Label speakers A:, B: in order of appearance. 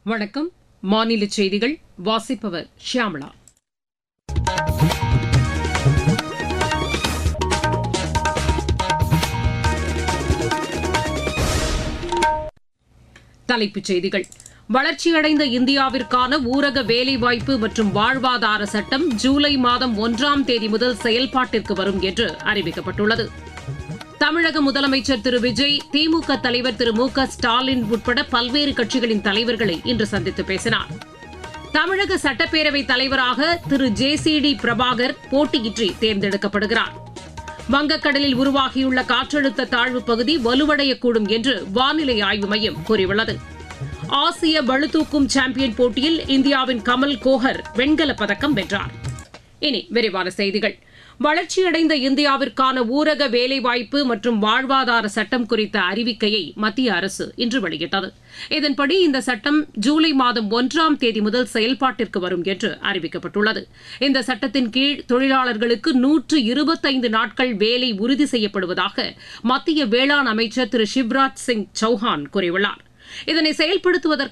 A: வணக்கம் மாநில செய்திகள் வாசிப்பவர் ஷியாமளா தலைப்புச் செய்திகள் வளர்ச்சியடைந்த இந்தியாவிற்கான ஊரக வேலைவாய்ப்பு மற்றும் வாழ்வாதார சட்டம் ஜூலை மாதம் ஒன்றாம் தேதி முதல் செயல்பாட்டிற்கு வரும் என்று அறிவிக்கப்பட்டுள்ளது தமிழக முதலமைச்சர் திரு விஜய் திமுக தலைவர் திரு மு க ஸ்டாலின் உட்பட பல்வேறு கட்சிகளின் தலைவர்களை இன்று சந்தித்து பேசினார் தமிழக சட்டப்பேரவைத் தலைவராக Thiru J C D Prabhakar போட்டியின்றி தேர்ந்தெடுக்கப்படுகிறார் வங்கக்கடலில் உருவாகியுள்ள காற்றழுத்த தாழ்வு பகுதி வலுவடையக்கூடும் என்று வானிலை ஆய்வு மையம் கூறியுள்ளது ஆசிய பளுதூக்கும் சாம்பியன் போட்டியில் இந்தியாவின் கமல் கோஹர் வெண்கலப் பதக்கம் வென்றார் இனி விரிவான செய்திகள் வளர்ச்சியடைந்த இந்தியாவிற்கான ஊரக வேலைவாய்ப்பு மற்றும் வாழ்வாதார சட்டம் குறித்த அறிவிக்கையை மத்திய அரசு இன்று வெளியிட்டது இதன்படி இந்த சட்டம் ஜூலை மாதம் ஒன்றாம் தேதி முதல் செயல்பாட்டிற்கு வரும் என்று அறிவிக்கப்பட்டுள்ளது இந்த சட்டத்தின் கீழ் தொழிலாளர்களுக்கு நூற்று இருபத்தைந்து நாட்கள் வேலை உறுதி செய்யப்படுவதாக மத்திய வேளாண் அமைச்சர் திரு சிவ்ராஜ் சிங் சௌஹான் கூறியுள்ளார் இதனை செயல்படுத்துவதற்கு